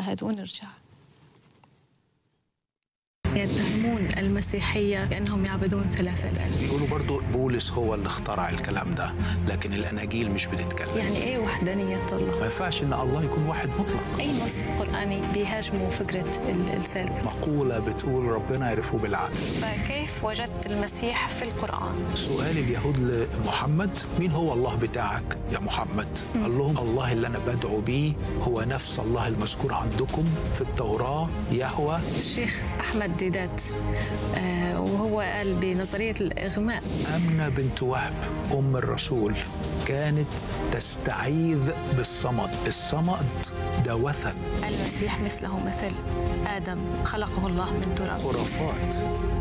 نشاهد ونرجع يتهمون المسيحية بأنهم يعبدون ثلاثة آلهة بيقولوا برضو بولس هو اللي اخترع الكلام ده لكن الاناجيل مش بتتكلم يعني إيه وحدانية الله؟ ما ينفعش ان الله يكون واحد مطلق أي نص قرآني بيهاجموا فكرة ال- الثالوث مقولة بتقول ربنا يعرفه بالعقل فكيف وجدت المسيح في القرآن؟ سؤال اليهود لمحمد مين هو الله بتاعك يا محمد قال لهم الله اللي انا بدعو بيه هو نفس الله المذكور عندكم في التوراة يهوى الشيخ أحمد ديدات آه وهو قال بنظرية الإغماء أمنة بنت وهب أم الرسول كانت تستعيذ بالصمد الصمد ده وثن المسيح مثله مثل آدم خلقه الله من تراب خرافات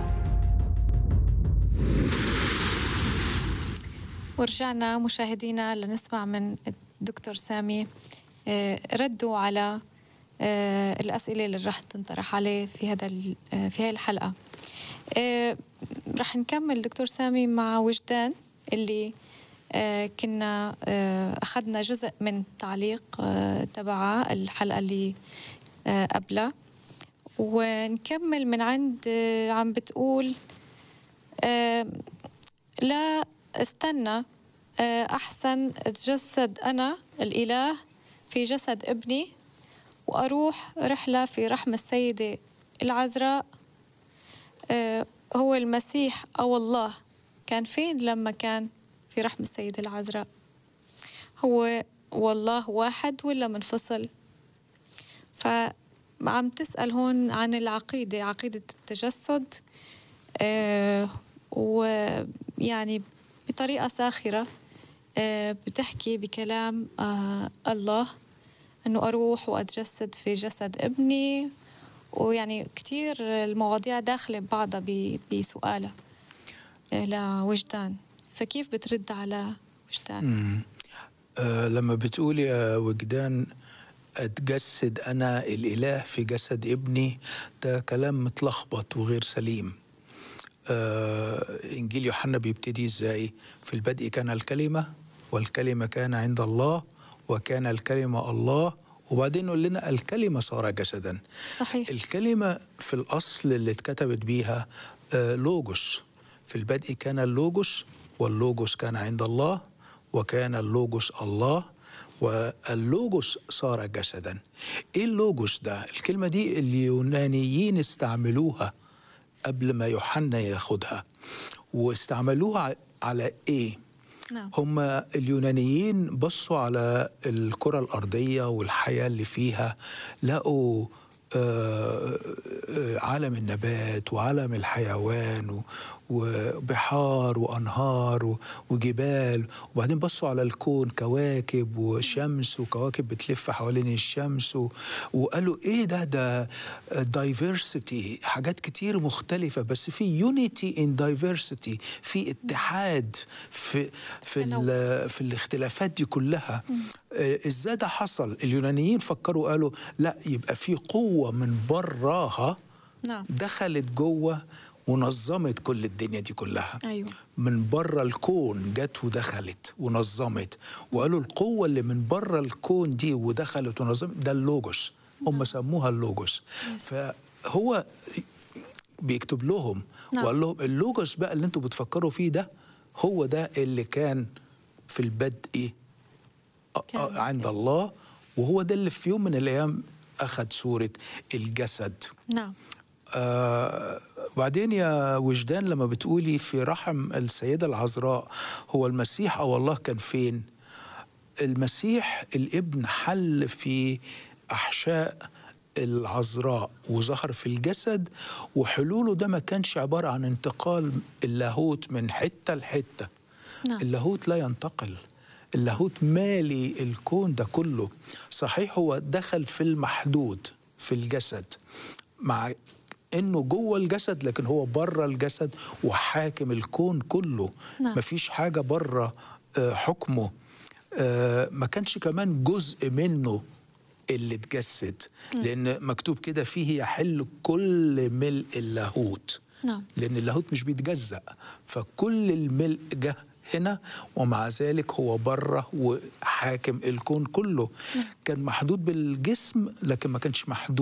ورجعنا مشاهدينا لنسمع من الدكتور سامي آه، ردوا على آه، الأسئلة اللي رح تنطرح عليه في هذا ال- آه، في هذه الحلقة آه، رح نكمل دكتور سامي مع وجدان اللي آه، كنا آه، أخذنا جزء من تعليق آه، تبعها الحلقة اللي آه، قبلها ونكمل من عند آه، عم بتقول آه، لا استنى آه، أحسن أتجسد أنا الإله في جسد ابني وأروح رحلة في رحم السيدة العذراء آه، هو المسيح أو الله كان فين لما كان في رحم السيدة العذراء هو والله واحد ولا منفصل فعم تسأل هون عن العقيدة عقيدة التجسد آه، ويعني بطريقة ساخرة آه، بتحكي بكلام آه، الله أنه أروح وأتجسد في جسد ابني ويعني كتير المواضيع داخلة ببعضها ب- بسؤالها آه، لوجدان فكيف بترد على وجدان؟ آه لما بتقولي يا وجدان أتجسد أنا الإله في جسد ابني ده كلام متلخبط وغير سليم آه إنجيل يوحنا بيبتدي إزاي في البدء كان الكلمة والكلمة كان عند الله وكان الكلمة الله وبعدين يقول لنا الكلمة صار جسدا صحيح الكلمة في الأصل اللي اتكتبت بيها آه، لوجوس في البدء كان اللوجوس واللوجوس كان عند الله وكان اللوجوس الله واللوجوس صار جسدا ايه اللوجوس ده الكلمة دي اليونانيين استعملوها قبل ما يوحنا ياخدها واستعملوها على ايه نعم هم اليونانيين بصوا على الكرة الأرضية والحياة اللي فيها لقوا آه، آه، عالم النبات وعالم الحيوان و- وبحار وأنهار و- وجبال وبعدين بصوا على الكون كواكب وشمس وكواكب بتلف حوالين الشمس و- وقالوا إيه ده ده دايفرسيتي حاجات كتير مختلفة بس في يونيتي ان دايفرسيتي في اتحاد في في ال- في الاختلافات دي كلها آه، ازاي ده حصل اليونانيين فكروا قالوا لا يبقى في قوة من براها نعم دخلت جوه ونظمت كل الدنيا دي كلها أيوة من بره الكون جت ودخلت ونظمت وقالوا القوة اللي من بره الكون دي ودخلت ونظمت ده اللوجوس هم سموها اللوجوس فهو بيكتب لهم نعم. وقال لهم اللوجوس بقى اللي انتوا بتفكروا فيه ده هو ده اللي كان في البدء كان آه، عند الله وهو ده اللي في يوم من الايام اخذ صوره الجسد نعم آه بعدين يا وجدان لما بتقولي في رحم السيدة العذراء هو المسيح أو الله كان فين المسيح الابن حل في أحشاء العذراء وظهر في الجسد وحلوله ده ما كانش عبارة عن انتقال اللاهوت من حتة لحتة نعم. اللاهوت لا ينتقل اللاهوت مالي الكون ده كله صحيح هو دخل في المحدود في الجسد مع انه جوه الجسد لكن هو بره الجسد وحاكم الكون كله نعم. مفيش حاجه بره آه، حكمه آه، ما كانش كمان جزء منه اللي اتجسد لان مكتوب كده فيه يحل كل ملء اللاهوت نعم لان اللاهوت مش بيتجزأ فكل الملء جه هنا ومع ذلك هو بره وحاكم الكون كله كان محدود بالجسم لكن ما كانش محدود